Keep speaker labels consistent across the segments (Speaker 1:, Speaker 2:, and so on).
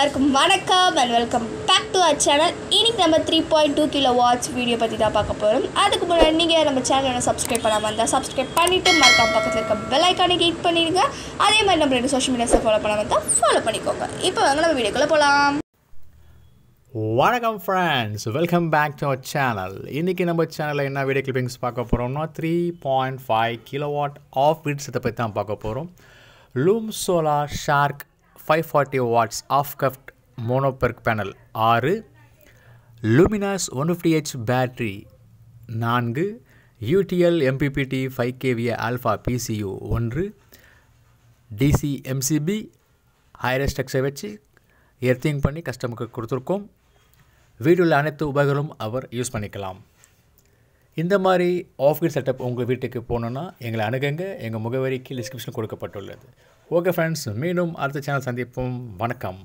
Speaker 1: எல்லாருக்கும் வணக்கம் and welcome back to our channel இன்னைக்கு நம்ம three point two kilowatt video பற்றி தான் பார்க்க போகிறோம் அதுக்கு முன்னாடி நீங்கள் நம்ம சேனலை சப்ஸ்கிரைப் பண்ணாமல் இருந்தால் சப்ஸ்கிரைப் பண்ணிவிட்டு மறக்காம பக்கத்தில் இருக்க பெல் ஐக்கானை கிளிக் பண்ணிடுங்க அதே மாதிரி நம்ம ரெண்டு சோஷியல் மீடியாஸை ஃபாலோ பண்ணாமல் இருந்தால் ஃபாலோ பண்ணிக்கோங்க இப்போ வாங்க நம்ம வீடியோக்குள்ளே போகலாம்
Speaker 2: வணக்கம் friends welcome back to our channel இன்றைக்கி நம்ம சேனலில் என்ன வீடியோ கிளிப்பிங்ஸ் பார்க்க போகிறோம்னா three point five kilowatt off grids இதை பற்றி தான் பார்க்க போகிறோம் Loom solar shark five forty watts of cut mono perc panel ஆறு Luminous one fifty H battery நான்கு UDL MPPT five KVA alpha PCU ஒன்று டிசி எம்சிபி ஹைரஸ்டக்ஸை வச்சு எர்த்திங் பண்ணி கஸ்டமருக்கு கொடுத்துருக்கோம் வீடியோவில் அனைத்து உபகங்களும் அவர் யூஸ் பண்ணிக்கலாம் இந்த மாதிரி ஆஃபீஸ் செட்டப் உங்கள் வீட்டுக்கு போகணுன்னா எங்களை அணுகுங்க எங்கள் முகவரிக்கு டிஸ்கிரிப்ஷன் கொடுக்கப்பட்டுள்ளது ஓகே ஃப்ரெண்ட்ஸ் மீண்டும் அடுத்த சேனல் சந்திப்போம் வணக்கம்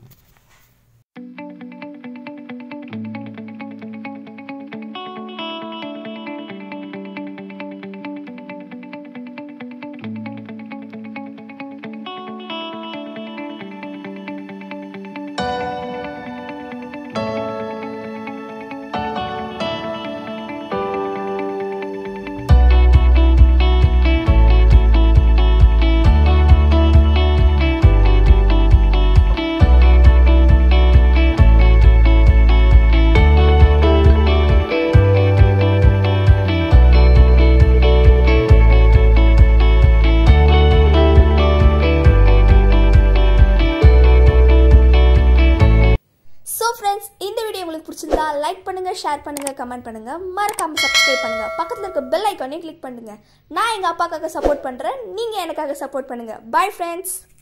Speaker 1: ஸோ ஃப்ரெண்ட்ஸ் இந்த வீடியோ உங்களுக்கு பிடிச்சிருந்தா லைக் பண்ணுங்கள் ஷேர் பண்ணுங்கள் கமெண்ட் பண்ணுங்கள் மறக்காமல் சப்ஸ்கிரைப் பண்ணுங்கள் பக்கத்தில் இருக்க பெல் ஐக்கானே கிளிக் பண்ணுங்கள் நான் எங்கள் அப்பாக்காக சப்போர்ட் பண்ணுறேன் நீங்கள் எனக்காக சப்போர்ட் பண்ணுங்கள் பை ஃப்ரெண்ட்ஸ்